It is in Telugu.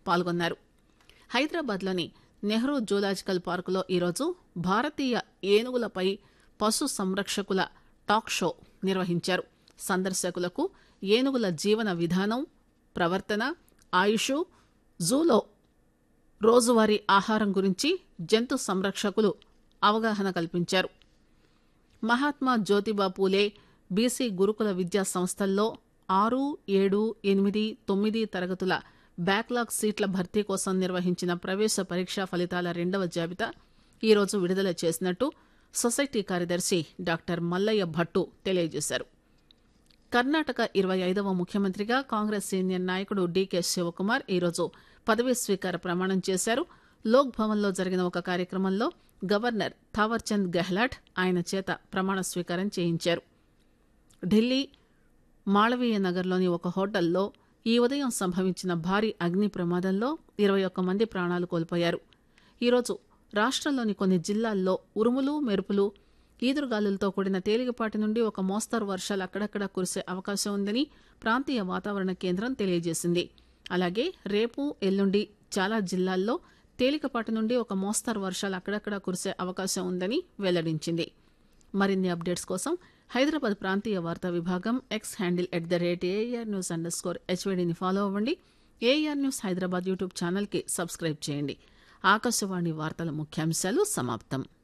పాల్గొన్నారు హైదరాబాద్లోని నెహ్రూ జూలాజికల్ పార్కులో ఈరోజు భారతీయ ఏనుగులపై పశు సంరక్షకుల టాక్ షో నిర్వహించారు సందర్శకులకు ఏనుగుల జీవన విధానం ప్రవర్తన ఆయుష్ జూలో రోజువారీ ఆహారం గురించి జంతు సంరక్షకులు అవగాహన కల్పించారు మహాత్మా జ్యోతిబా పూలే బీసీ గురుకుల విద్యా సంస్థల్లో ఆరు ఏడు ఎనిమిది తొమ్మిది తరగతుల బ్యాక్లాగ్ సీట్ల భర్తీ కోసం నిర్వహించిన ప్రవేశ పరీక్షా ఫలితాల రెండవ జాబితా ఈరోజు విడుదల చేసినట్టు సొసైటీ కార్యదర్శి డాక్టర్ మల్లయ్య భట్టు తెలియజేశారు కర్ణాటక ఇరవై ఐదవ ముఖ్యమంత్రిగా కాంగ్రెస్ సీనియర్ నాయకుడు డీకే శివకుమార్ ఈరోజు పదవీ స్వీకార ప్రమాణం చేశారు లోక్ భవన్లో జరిగిన ఒక కార్యక్రమంలో గవర్నర్ థావర్చంద్ గెహ్లాట్ ఆయన చేత ప్రమాణ స్వీకారం చేయించారు ఢిల్లీ మాళవీయ నగర్లోని ఒక హోటల్లో ఈ ఉదయం సంభవించిన భారీ అగ్ని ప్రమాదంలో ఇరవై ఒక్క మంది ప్రాణాలు కోల్పోయారు ఈరోజు రాష్ట్రంలోని కొన్ని జిల్లాల్లో ఉరుములు మెరుపులు ఈదురుగాలులతో కూడిన తేలికపాటి నుండి ఒక మోస్తరు వర్షాలు అక్కడక్కడ కురిసే అవకాశం ఉందని ప్రాంతీయ వాతావరణ కేంద్రం తెలియజేసింది అలాగే రేపు ఎల్లుండి చాలా జిల్లాల్లో తేలికపాటి నుండి ఒక మోస్తరు వర్షాలు అక్కడక్కడ కురిసే అవకాశం ఉందని వెల్లడించింది మరిన్ని అప్డేట్స్ కోసం హైదరాబాద్ ప్రాంతీయ వార్తా విభాగం X handle at the rate AR news underscore హెచ్వీడీని ఫాలో అవ్వండి ఏఆర్ న్యూస్ హైదరాబాద్ యూట్యూబ్ ఛానల్కి సబ్స్క్రైబ్ చేయండి ఆకాశవాణి వార్తల ముఖ్యాంశాలు సమాప్తం